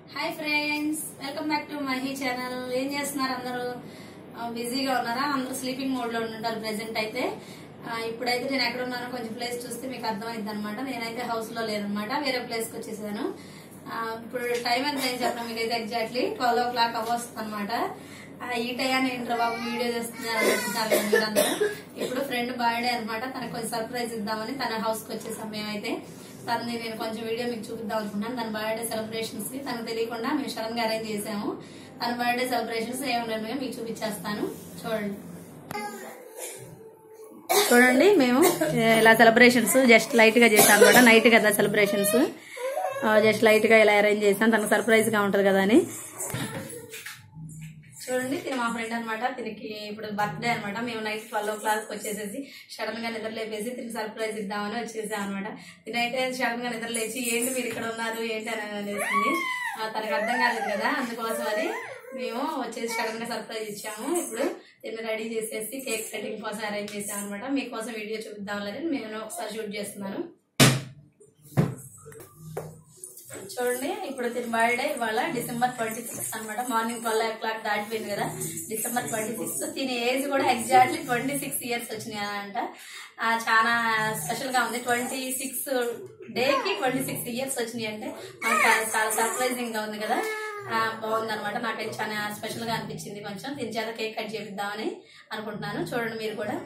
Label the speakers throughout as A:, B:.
A: Hi friends welcome back to Mahi channel ఏం చేస్తున్నారు అందరూ ఆ, బిజీగా ఉన్నారా అందరూ స్లీపింగ్ మోడ్ లో ఉంటారు ప్రెసెంట్ అయితే ఆ, ఇప్పుడైతే నేను ఎక్కడ ఉన్నానో కొంచెం ప్లేస్ చూస్తే మీకు అర్థమైంది అనమాట నేనైతే హౌస్ లో లేనమాట వేరే ప్లేస్ కి వచ్చేసాను ఆ, ఇప్పుడు టైం ఎంత ఏం చెప్పడం మీకు అయితే ఎగ్జాక్ట్లీ ట్వెల్వ్ ఓ క్లాక్ అవ్వస్తుంది అనమాట ఈ టైం ఏంట్రా బాబు వీడియో చేస్తున్నారు అనుకుంటున్నారు మీరందరూ ఇప్పుడు ఫ్రెండ్ బర్త్డే అనమాట తనకు కొంచెం సర్ప్రైజ్ ఇద్దామని తన హౌస్ కి వచ్చేసాం మేమైతే తనని నేను కొంచెం వీడియో మీకు చూపిద్దాం అనుకున్నాను తన బర్త్డే సెలబ్రేషన్స్ కి తనకు తెలియకుండా మేము సడన్ గా అరేంజ్ చేసాము తన బర్త్డే సెలబ్రేషన్స్ ఏమున్నాయో మీకు చూపించేస్తాను చూడండి చూడండి మేము ఇలా సెలబ్రేషన్స్ జస్ట్ లైట్ గా చేసాం అనమాట నైట్ కదా సెలబ్రేషన్స్ జస్ట్ లైట్ గా ఇలా అరేంజ్ చేసాం తనకు సర్ప్రైజ్ గా ఉంటది కదా అని చూడండి తిని మా ఫ్రెండ్ అనమాట తినికి ఇప్పుడు బర్త్డే అనమాట మేము నైట్ ట్వెల్వ్ ఓ క్లాక్ వచ్చేసేసి సడన్ గా నిద్ర లేపేసి తిని సర్ప్రైజ్ ఇద్దామని వచ్చేసాం అనమాట తినైతే సడన్ గా నిద్ర లేచి ఏంటి మీరు ఇక్కడ ఉన్నారు ఏంటి అని అనేసింది ఆ, తనకు అర్థం కాలేదు కదా అందుకోసం అని మేము వచ్చేసి సడన్ గా సర్ప్రైజ్ ఇచ్చాము ఇప్పుడు దీన్ని రెడీ చేసేసి కేక్ కటింగ్ కోసం అరేంజ్ చేసాం అనమాట మీకోసం వీడియో చూపిద్దామని నేను ఒకసారి షూట్ చేస్తున్నాను చూడండి ఇప్పుడు తిని బర్త్డే ఇవాళ డిసెంబర్ ట్వంటీ సిక్స్ అనమాట మార్నింగ్ ట్వెల్వ్ ఓ క్లాక్ దాటిపోయింది కదా డిసెంబర్ ట్వంటీ సిక్స్ తిని ఏజ్ కూడా ఎగ్జాక్ట్లీ ట్వంటీ సిక్స్ ఇయర్స్ వచ్చినాయి అంట ఆ, చాలా స్పెషల్ గా ఉంది ట్వంటీ సిక్స్ డే కి ట్వంటీ సిక్స్ ఇయర్స్ వచ్చినాయి అంటే మనకు చాలా- చాలా సర్ప్రైజింగ్ గా ఉంది కదా బాగుంది అనమాట నాకైతే చాలా స్పెషల్ గా అనిపించింది కొంచెం దీని చేత కేక్ కట్ చేపిద్దామని అనుకుంటున్నాను చూడండి మీరు కూడా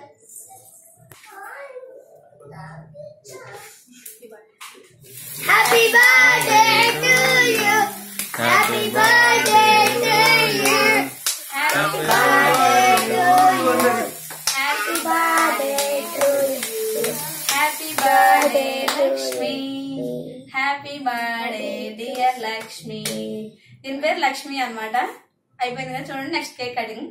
B: Happy birthday to you. Happy birthday to you. Happy birthday to you. Happy birthday to you.
A: Happy birthday Lakshmi happy birthday dear Lakshmi దీని పేరు లక్ష్మి అన్నమాట అయిపోయింది కదా చూడండి next cake cutting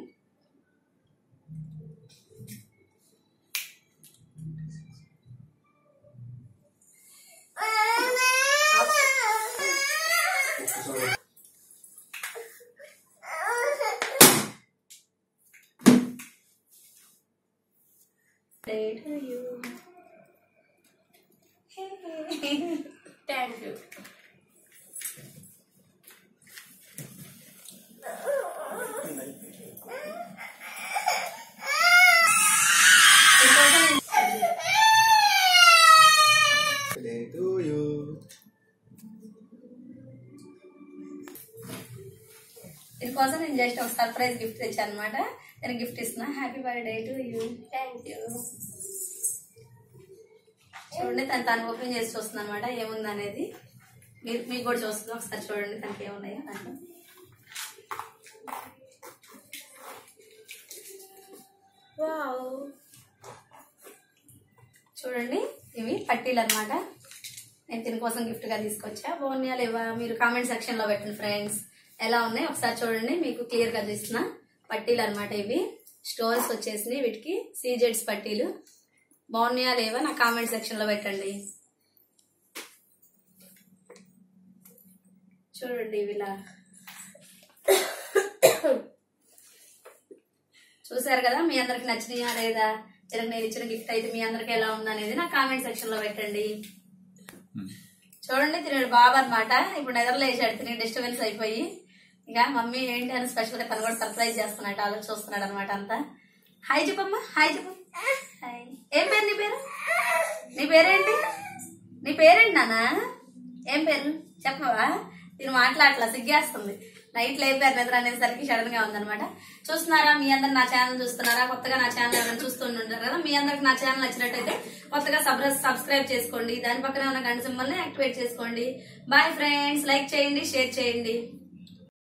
A: thank you
C: Birthday to you.
A: దీనికోసం నేను జస్ట్ ఒక సర్ప్రైజ్ గిఫ్ట్ తెచ్చాను అనమాట నేను గిఫ్ట్ ఇస్తున్నా happy birthday to you thank you చూడండి తను తను ఓపెన్ చేసి చూస్తుంది అనమాట ఏముంది అనేది మీరు మీకు కూడా చూస్తుంది ఒకసారి చూడండి తనకి ఏమున్నాయో దాంట్లో వావ్ చూడండి ఇవి పట్టీలు అనమాట నేను దీనికోసం గిఫ్ట్ గా తీసుకొచ్చా బాగున్నాయా లేవా మీరు కామెంట్ సెక్షన్ లో పెట్టండి ఫ్రెండ్స్ ఎలా ఉన్నాయి ఒకసారి చూడండి మీకు క్లియర్ గా చూస్తున్నా పట్టీలు అనమాట ఇవి స్టోన్స్ వచ్చేసినాయి వీటికి సీజెడ్స్ పట్టీలు బాగున్నాయా లేవా నా కామెంట్ సెక్షన్ లో పెట్టండి చూడండి ఇవి ఇలా చూసారు కదా మీ అందరికి నచ్చినాయా లేదా ఇలా నేను ఇచ్చిన గిఫ్ట్ అయితే మీ అందరికి ఎలా ఉంది అనేది నా కామెంట్ సెక్షన్ లో పెట్టండి చూడండి తినడు బాబు అనమాట ఇప్పుడు నిద్రలేసాడు తిని డిస్టర్బెన్స్ అయిపోయి ఇంకా మమ్మీ ఏంటి అని స్పెషల్ గా తను కూడా సర్ప్రైజ్ చేస్తున్నాడు ఆలోచన చూస్తున్నాడు అనమాట అంతా హాయ్ చెప్పమ్మా హాయ్ చెప్పు హాయ్ ఏం పేరు నీ పేరు నీ పేరేంటి నీ పేరేంటి నానా ఏం పేరు చెప్పవా దీని మాట్లాడట్లా సిగ్గేస్తుంది నైట్ లేపారు నిద్ర అనేసరికి సడన్ గా ఉందన్నమాట చూస్తున్నారా మీ అందరు నా ఛానల్ చూస్తున్నారా కొత్తగా నా ఛానల్ ఎవరైనా చూస్తుంటారు కదా మీ అందరికి నా ఛానల్ నచ్చినట్టయితే కొత్తగా సబ్స్క్రైబ్ చేసుకోండి దాని పక్కన ఉన్న గంట సింబల్ ని యాక్టివేట్ చేసుకోండి బాయ్ ఫ్రెండ్స్ లైక్ చేయండి షేర్ చేయండి